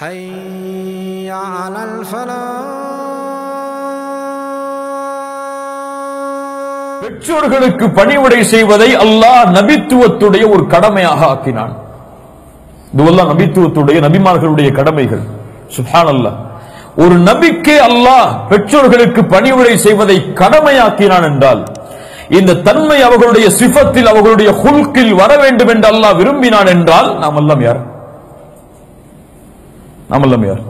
حي على الفلاح பெற்றோர்களுக்கு பணிவிடை செய்வதை அல்லாஹ் நபித்துவத்துடைய ஒரு கடமையாக ஆக்கினான் இதுவெல்லாம் நபித்துவத்துடைய நபிமார்களுடைய கடமைகள் சுப்ஹான் அல்லாஹ் ஒரு நபிக்கே அல்லாஹ் பெற்றோர்களுக்கு பணிவிடை செய்வதை கடமையாக்கினான் என்றால் இந்த தன்மை அவர்களுடைய சிஃபத்தில் அவர்களுடைய ஹுல்கில் வர வேண்டும் என்று அல்லாஹ் விரும்பினான் என்றால் நாம் எல்லாம் யார் நாம் எல்லாம் யார்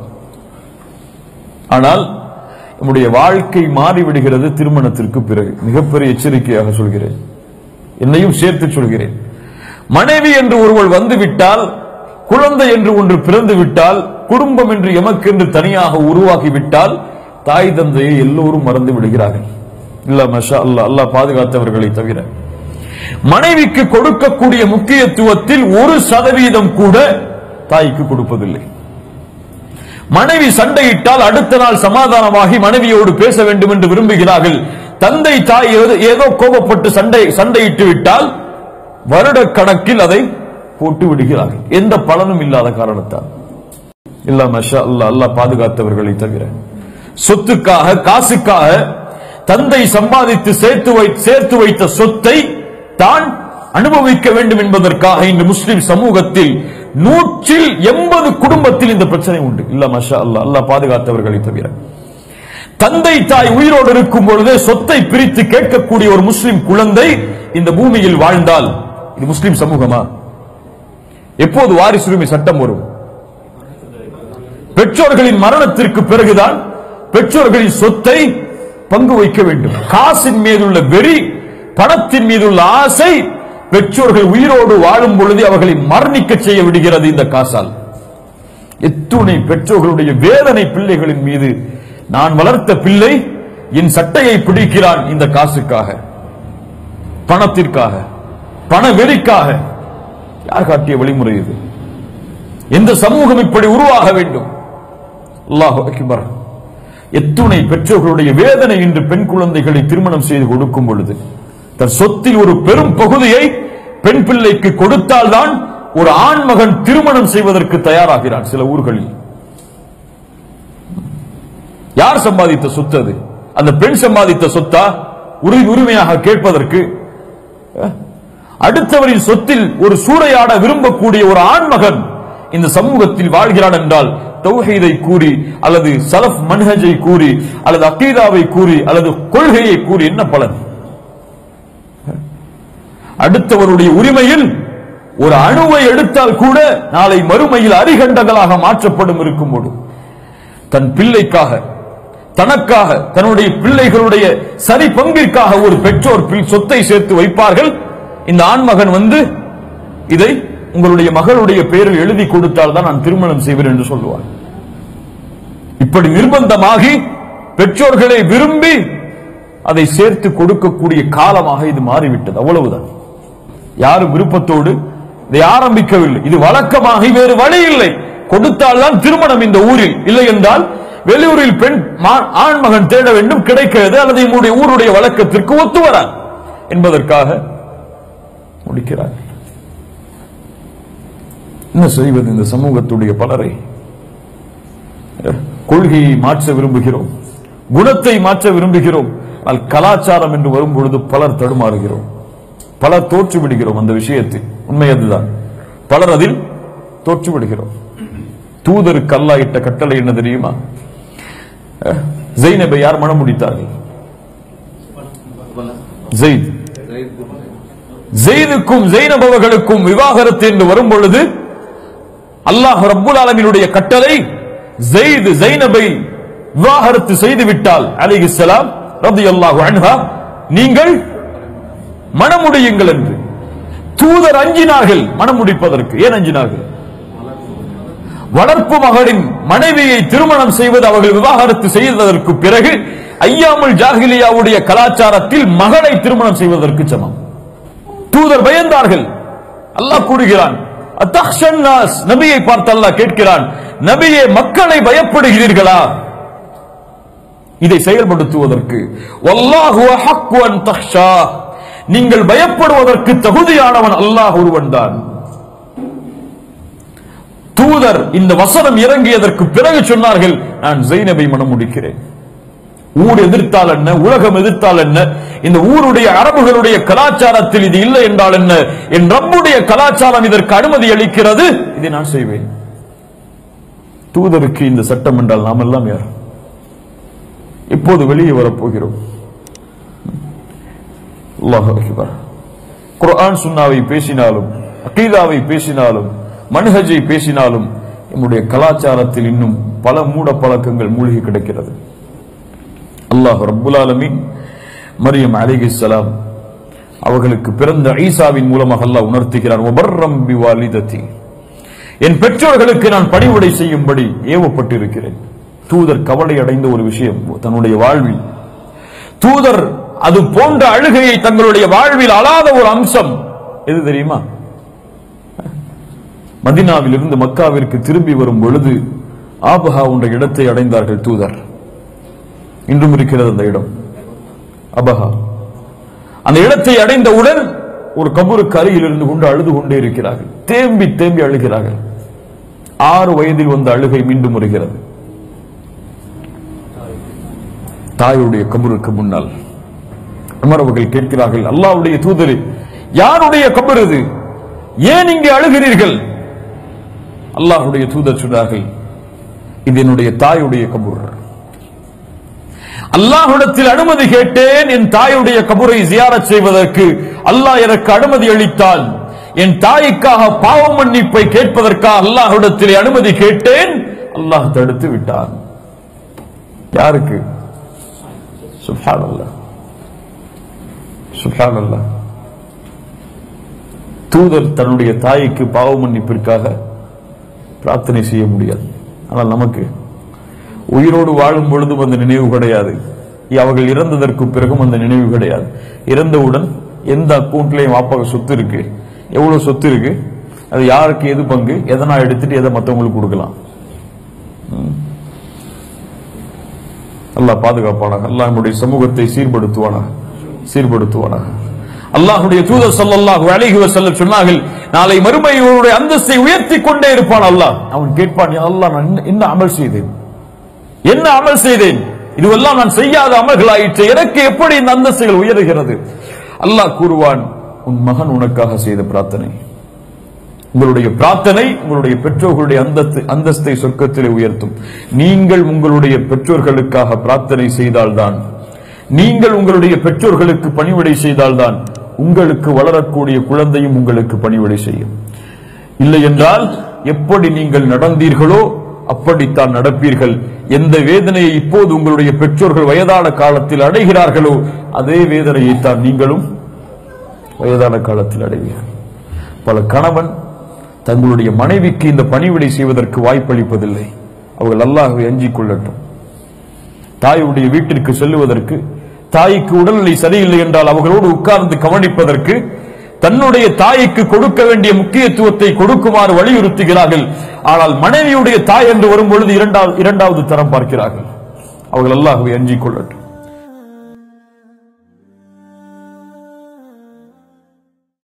ஆனால் நம்முடைய வாழ்க்கை மாறிவிடுகிறது திருமணத்திற்கு பிறகு மிகப்பெரிய எச்சரிக்கையாக சொல்கிறேன் என்னையும் சேர்த்து சொல்கிறேன் மனைவி என்று ஒருவள் வந்துவிட்டால் குழந்தை என்று ஒன்று பிறந்து விட்டால் குடும்பம் என்று எமக்கென்று தனியாக உருவாகிவிட்டால் தாய் தந்தையை எல்லோரும் மறந்து விடுகிறார்கள் இல்ல மஷா அல்லாஹ் அல்லாஹ் பாதுகாத்தவர்களை தவிர மனைவிக்கு கொடுக்கக்கூடிய முக்கியத்துவத்தில் ஒரு சதவீதம் கூட தாய்க்கு கொடுப்பதில்லை மனைவி சண்டையிட்டால் அடுத்த நாள் சமாதானமாகி மனைவியோடு பேச வேண்டும் என்று விரும்புகிறார்கள் தந்தை தாய் ஏதோ- ஏதோ கோபப்பட்டு சண்டை சண்டையிட்டு விட்டால் வருட கணக்கில் அதை போட்டு விடுகிறார்கள் எந்த பலனும் இல்லாத காரணத்தால் இல்ல மஷா அல்லா அல்லாஹ் பாதுகாத்தவர்களை தவிர சொத்துக்காக காசுக்காக தந்தை சம்பாதித்து சேர்த்து வை சேர்த்து வைத்த சொத்தை தான் அனுபவிக்க வேண்டும் என்பதற்காக இன்று முஸ்லிம் சமூகத்தில் நூற்றில் எண்பது குடும்பத்தில் இந்த பிரச்சனை உண்டு இல்ல மஷா அல்லாஹ் அல்லாஹ் பாதுகாத்தவர்களை தவிர தந்தை தாய் உயிரோடு இருக்கும் பொழுதே சொத்தை பிரித்து கேட்கக்கூடிய ஒரு முஸ்லிம் குழந்தை இந்த பூமியில் வாழ்ந்தால் இது முஸ்லிம் சமூகமா எப்போது வாரிசுரிமை சட்டம் வரும் பெற்றோர்களின் மரணத்திற்கு பிறகுதான் பெற்றோர்களின் சொத்தை பங்கு வைக்க வேண்டும் காசின் மீதுள்ள வெறி பணத்தின் மீதுள்ள ஆசை பெற்றோர்கள் உயிரோடு வாழும் பொழுது அவர்களை மரணிக்க செய்ய விடுகிறது இந்த காசால் எத்துணை பெற்றோர்களுடைய வேதனை பிள்ளைகளின் மீது நான் வளர்த்த பிள்ளை என் சட்டையை பிடிக்கிறான் இந்த காசுக்காக பணத்திற்காக பண வெறிக்காக யார் காட்டிய வழிமுறை இது எந்த சமூகம் இப்படி உருவாக வேண்டும் அல்லாஹ் அக்பர் எத்துணை பெற்றோர்களுடைய வேதனை இன்று பெண் குழந்தைகளை திருமணம் செய்து கொடுக்கும் பொழுது தன் சொத்தில் ஒரு பெரும் பகுதியை பெண் பிள்ளைக்கு கொடுத்தால்தான் ஒரு ஆண் மகன் திருமணம் செய்வதற்கு தயாராகிறான் சில ஊர்களில் யார் சம்பாதித்த சொத்து அது அந்த பெண் சம்பாதித்த சொத்தா உரி- உரிமையாக கேட்பதற்கு அஹ், அடுத்தவரின் சொத்தில் ஒரு சூறையாட விரும்பக்கூடிய ஒரு ஆண் மகன் இந்த சமூகத்தில் வாழ்கிறான் என்றால் தௌஹீதை கூறி அல்லது சலஃப் மன்ஹஜை கூறி அல்லது அக்கீதாவை கூறி அல்லது கொள்கையை கூறி என்ன பலன் அடுத்தவருடைய உரிமையில் ஒரு அணுவை எடுத்தால் கூட நாளை மறுமையில் அரிகண்டங்களாக மாற்றப்படும் இருக்கும்போது தன் பிள்ளைக்காக தனக்காக தன்னுடைய பிள்ளைகளுடைய சரி பங்கிற்காக ஒரு பெற்றோர் பிள்- சொத்தை சேர்த்து வைப்பார்கள் இந்த ஆண்மகன் வந்து இதை உங்களுடைய மகளுடைய பெயரில் எழுதி கொடுத்தால் தான் நான் திருமணம் செய்வேன் என்று சொல்லுவார் இப்படி நிர்பந்தமாகி பெற்றோர்களை விரும்பி அதை சேர்த்து கொடுக்கக்கூடிய காலமாக இது மாறிவிட்டது அவ்வளவுதான் யாரும் விருப்பத்தோடு இதை ஆரம்பிக்கவில்லை இது வழக்கமாகி வேறு வழி இல்லை கொடுத்தால் தான் திருமணம் இந்த ஊரில் இல்லை என்றால் வெளியூரில் பெண் மா- ஆண் மகன் தேட வேண்டும் கிடைக்கிறது அல்லது எங்களுடைய ஊருடைய வழக்கத்திற்கு ஒத்து வராது என்பதற்காக முடிக்கிறார் என்ன செய்வது இந்த சமூகத்துடைய பலரை அஹ், கொள்கையை மாற்ற விரும்புகிறோம் குணத்தை மாற்ற விரும்புகிறோம் ஆனால் கலாச்சாரம் என்று வரும் பொழுது பலர் தடுமாறுகிறோம் பலர் தோற்று விடுகிறோம் அந்த விஷயத்தில் உண்மை அதுதான் பலர் அதில் தோற்று விடுகிறோம் தூதருக்கு அல்லாஹ் இட்ட கட்டளை என்ன தெரியுமா அஹ், ஜெய்னபை யார் மனம் முடித்தார்கள் ஜெயித் ஜெயினுக்கும் ஜெயினப் அவர்களுக்கும் விவாகரத்து என்று வரும் பொழுது அல்லாஹ் ரப்புல் ஆலமீனுடைய கட்டளை ஜெயித் ஜைனபை விவாகரத்து செய்து விட்டால் அலைஹிஸ்ஸலாம் ரலியல்லாஹு அன்ஹா நீங்கள் மணமுடியுங்கள் என்று தூதர் அஞ்சினார்கள் மணம் முடிப்பதற்கு ஏன் அஞ்சினார்கள் வளர்ப்பு மகளின் மனைவியை திருமணம் செய்வது அவர்கள் விவாகரத்து செய்ததற்கு பிறகு ஐயாமுல் ஜாஹிலியாவுடைய கலாச்சாரத்தில் மகளை திருமணம் செய்வதற்கு சமம் தூதர் பயந்தார்கள் அல்லாஹ் கூறுகிறான் "அத்தக்ஷன் நாஸ்", நபியை பார்த்து அல்லாஹ் கேட்கிறான் நபியே மக்களை பயப்படுகிறீர்களா இதை செயல்படுத்துவதற்கு வல்லாஹு அஹக்கு அன் தக்ஷா நீங்கள் பயப்படுவதற்கு தகுதியானவன் அல்லாஹ் ஒருவன் தான் தூதர் இந்த வசனம் இறங்கியதற்கு பிறகு சொன்னார்கள் நான் ஜெய்னபை மனம் முடிக்கிறேன் ஊர் எதிர்த்தால் என்ன உலகம் எதிர்த்தால் என்ன இந்த ஊருடைய அரபுகளுடைய கலாச்சாரத்தில் இது இல்லை என்றால் என்ன என் ரப்புடைய கலாச்சாரம் இதற்கு அனுமதி அளிக்கிறது இதை நான் செய்வேன் தூதருக்கு இந்த சட்டம் என்றால் நாம் எல்லாம் யார் இப்போது வெளியே வரப்போகிறோம் அல்லாஹ் அக்பர் குர்ஆன் சுன்னாவை பேசினாலும் அகீதாவை பேசினாலும் மன்ஹஜை பேசினாலும் நம்முடைய கலாச்சாரத்தில் இன்னும் பல மூட பழக்கங்கள் மூழ்கி கிடக்கிறது அல்லாஹ் ரப்புல் ஆலமீன் மரியம் அலைஹிஸ்ஸலாம் அவர்களுக்கு பிறந்த ஈசாவின் மூலமாக அல்லாஹ் உணர்த்துகிறார் "வபர்ரம் பிவாலிதத்தி." என் பெற்றோர்களுக்கு நான் பணிவுடை செய்யும்படி ஏவப்பட்டிருக்கிறேன் தூதர் கவலை அடைந்த ஒரு விஷயம் தன்னுடைய வாழ்வில் தூதர் அது போன்ற அழுகையை தங்களுடைய வாழ்வில் அழாத ஒரு அம்சம் எது தெரியுமா மதினாவில் இருந்து மக்காவிற்கு திரும்பி வரும் பொழுது ஆபஹா என்ற இடத்தை அடைந்தார்கள் தூதர் இன்றும் இருக்கிறது அந்த இடம் அபஹா அந்த இடத்தை அடைந்தவுடன் ஒரு கபருக்கு அருகில் இருந்து கொண்டு அழுது கொண்டே இருக்கிறார்கள் தேம்பி தேம்பி அழுகிறார்கள் ஆறு வயதில் வந்த அழுகை மீண்டும் வருகிறது தாயுடைய கபருக்கு முன்னால் உமர் அவர்கள் கேட்கிறார்கள் அல்லாஹ்வுடைய தூதரே யாருடைய கபர் இது ஏன் இங்கே அழுகிறீர்கள் அல்லாஹ்வுடைய தூதர் சொன்னார்கள் இது என்னுடைய தாயுடைய கபூர் அல்லாஹ்விடத்தில் அனுமதி கேட்டேன் என் தாயுடைய கபூரை ஜியாரத் செய்வதற்கு அல்லாஹ் எனக்கு அனுமதி அளித்தால் என் தாய்க்காக பாவ மன்னிப்பை கேட்பதற்காக அல்லாஹ்விடத்தில் அனுமதி கேட்டேன் அல்லாஹ் தடுத்து விட்டான் யாருக்கு சுப்ஹானல்லாஹ் சுப்ஹானல்லாஹ் தூதர் தன்னுடைய தாய்க்கு பாவ மன்னிப்பிற்காக பிரார்த்தனை செய்ய முடியாது ஆனால் நமக்கு உயிரோடு வாழும் பொழுதும் அந்த நினைவு கிடையாது அவர்கள் இறந்ததற்கு பிறகும் அந்த நினைவு கிடையாது இறந்தவுடன் எந்த அக்கௌண்ட்லயும் வாப்பாக சொத்து இருக்கு எவ்வளவு சொத்து இருக்கு அது யாருக்கு எது பங்கு எதை நான் எடுத்துட்டு எதை மத்தவங்களுக்கு கொடுக்கலாம் ம். அல்லாஹ் பாதுகாப்பானாக அல்லாஹ் நம்முடைய சமூகத்தை சீர்படுத்துவானாக சீர்படுத்துவானாக அல்லாஹ்வுடைய தூதர் ஸல்லல்லாஹு அலைஹி வஸல்லம் சொன்னார்கள் நாளை மறுமையோருடைய அந்தஸ்தை உயர்த்தி கொண்டே இருப்பான் அல்லாஹ் அவன் கேட்பான் யா அல்லாஹ் நான் என்ன- என்ன அமல் செய்தேன் என்ன அமல் செய்தேன் இதுவெல்லாம் நான் செய்யாத அமல்களாயிற்று எனக்கு எப்படி இந்த அந்தஸ்துகள் உயருகிறது அல்லாஹ் கூறுவான் உன் மகன் உனக்காக செய்த பிரார்த்தனை உங்களுடைய பிரார்த்தனை உங்களுடைய பெற்றோர்களுடைய அந்தஸ்து அந்தஸ்தை சொர்க்கத்திலே உயர்த்தும் நீங்கள் உங்களுடைய பெற்றோர்களுக்காக பிரார்த்தனை செய்தால்தான் நீங்கள் உங்களுடைய பெற்றோர்களுக்கு பணிவிடை செய்தால்தான் உங்களுக்கு வளரக்கூடிய குழந்தையும் உங்களுக்கு பணிவிடை செய்யும் இல்லை என்றால் எப்படி நீங்கள் நடந்தீர்களோ அப்படித்தான் நடப்பீர்கள் எந்த வேதனையை இப்போது உங்களுடைய பெற்றோர்கள் வயதான காலத்தில் அடைகிறார்களோ அதே வேதனையை தான் நீங்களும் வயதான காலத்தில் அடைவீர்கள் பல கணவன் தங்களுடைய மனைவிக்கு இந்த பணிவிடை செய்வதற்கு வாய்ப்பளிப்பதில்லை அவர்கள் அல்லாஹ்வை அஞ்சிக் கொள்ளட்டும் தாயுடைய வீட்டிற்கு செல்லுவதற்கு தாய்க்கு உடல்நிலை சரியில்லை என்றால் அவர்களோடு உட்கார்ந்து கவனிப்பதற்கு தன்னுடைய தாய்க்கு கொடுக்க வேண்டிய முக்கியத்துவத்தை கொடுக்குமாறு வலியுறுத்துகிறார்கள் ஆனால் மனைவியுடைய தாய் என்று வரும்பொழுது இரண்டாவது இரண்டாவது தரம் பார்க்கிறார்கள் அவர்கள் அல்லாஹ்வை அஞ்சிக் கொள்ளட்டும்